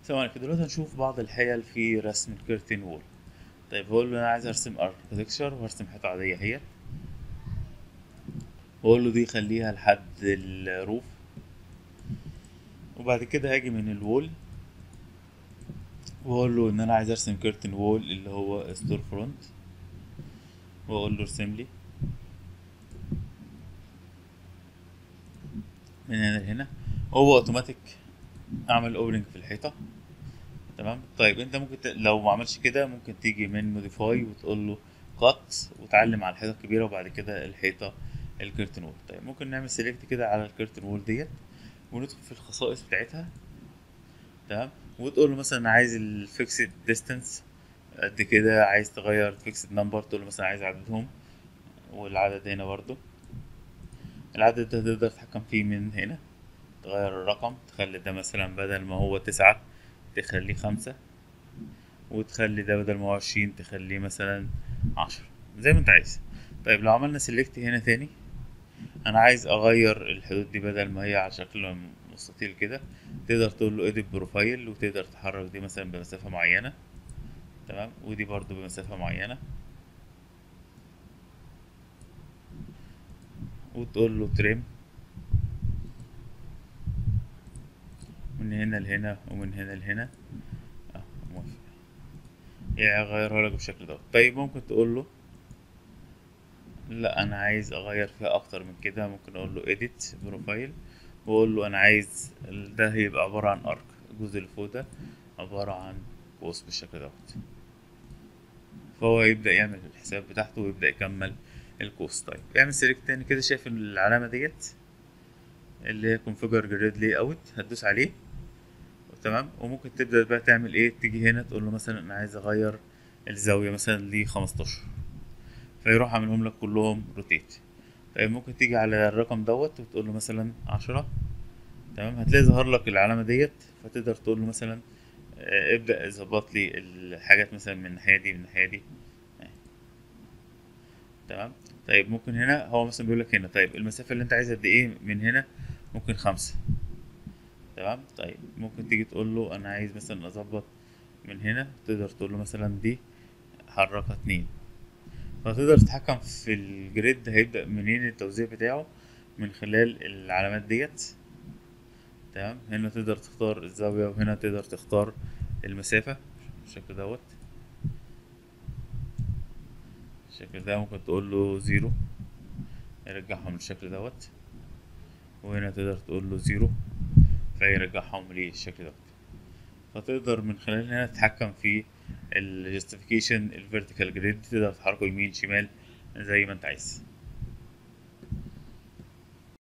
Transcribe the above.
السلام عليكم دلوقتي هنشوف بعض الحيل في رسم الكيرتين وول طيب بقول له انا عايز ارسم اركتكتشر وارسم حيطة عادية هي واقول له دي خليها لحد الروف وبعد كده هاجي من الوول واقول له ان انا عايز ارسم كيرتن وول اللي هو ستور فرونت واقول له ارسم لي من هنا لهنا هو اوتوماتيك اعمل اوبننج في الحيطه تمام طيب انت ممكن ت... لو ما عملش كده ممكن تيجي من موديفاي وتقول له كات وتعلم على الحيطه الكبيره وبعد كده الحيطه الكيرتن وول طيب ممكن نعمل سيلكت كده على الكيرتن وول ديت وندخل في الخصائص بتاعتها تمام وتقول له مثلا عايز الفيكسد ديستانس قد كده عايز تغير فيكسد نمبر تقول له مثلا عايز عددهم والعدد هنا برضو العدد ده تقدر تتحكم فيه من هنا تغير الرقم تخلي ده مثلا بدل ما هو تسعة تخليه خمسة وتخلي ده بدل ما هو عشرين تخليه مثلا عشرة زي ما انت عايز طيب لو عملنا سيلكت هنا تاني انا عايز اغير الحدود دي بدل ما هي على شكل مستطيل كده تقدر تقول له edit بروفايل وتقدر تحرك دي مثلا بمسافة معينة تمام ودي برضو بمسافة معينة وتقول له تريم من هنا لهنا ومن هنا لهنا اه موافق يعني اغيرها لك بالشكل ده طيب ممكن تقول له لا انا عايز اغير فيها اكتر من كده ممكن اقول له edit بروفايل واقول له انا عايز ده هيبقى عبارة عن ارك الجزء اللي فوق ده عبارة عن قوس بالشكل دوت فهو يبدأ يعمل الحساب بتاعته ويبدأ يكمل القوس طيب اعمل سيلكت تاني كده شايف العلامة ديت اللي هي configure grid layout هتدوس عليه تمام وممكن تبدأ بقى تعمل ايه تيجي هنا تقول له مثلا انا عايز اغير الزاوية مثلا ل 15 فيروح عاملهم لك كلهم روتيت طيب ممكن تيجي على الرقم دوت وتقول له مثلا عشرة تمام هتلاقي ظهر لك العلامة ديت فتقدر تقول له مثلا آه، ابدأ ظبط لي الحاجات مثلا من الناحية دي من الناحية دي آه. تمام طيب ممكن هنا هو مثلا بيقول لك هنا طيب المسافة اللي انت عايزها قد ايه من هنا ممكن خمسة تمام طيب ممكن تيجي تقول له انا عايز مثلا اظبط من هنا تقدر تقول له مثلا دي حركها اتنين فتقدر تتحكم في الجريد هيبدأ منين التوزيع بتاعه من خلال العلامات ديت تمام هنا تقدر تختار الزاوية وهنا تقدر تختار المسافة بالشكل دوت الشكل ده ممكن تقول له زيرو يرجعهم للشكل دوت وهنا تقدر تقول له زيرو فيرجعهم للشكل دوت فتقدر من خلال هنا تتحكم في الجستيفيكيشن الفيرتيكال جريد تقدر تحركه يمين شمال زي ما انت عايز